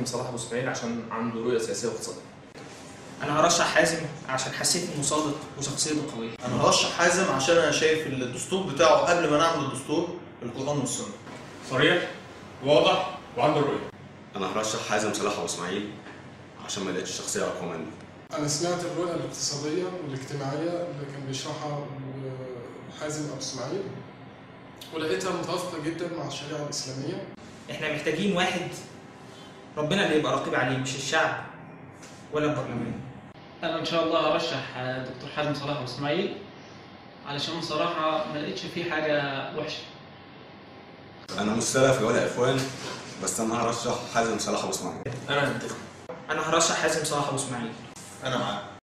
صلاح ابو اسماعيل عشان عنده رؤيه سياسيه واقتصاديه انا هرشح حازم عشان حسيت انه صادق وشخصيته قويه انا هرشح حازم عشان انا شايف الدستور بتاعه قبل ما نعمل الدستور القران والسنه صريح واضح وعنده الرؤيه انا هرشح حازم صلاح ابو اسماعيل عشان ما لقيتش شخصيه اقوى منه أنا سمعت الرؤية الاقتصادية والاجتماعية اللي كان بيشرحها حازم أبو إسماعيل ولقيتها متوافقة جدا مع الشريعة الإسلامية احنا محتاجين واحد ربنا اللي يبقى رقيب عليه مش الشعب ولا البرلمان انا ان شاء الله هرشح دكتور حازم صلاح ابو اسماعيل علشان بصراحه ما لقيتش فيه حاجه وحشه انا مش سلفي ولا اخوان بس انا هرشح حازم صلاح ابو اسماعيل انا هنتخب انا هرشح حازم صلاح ابو اسماعيل انا معاه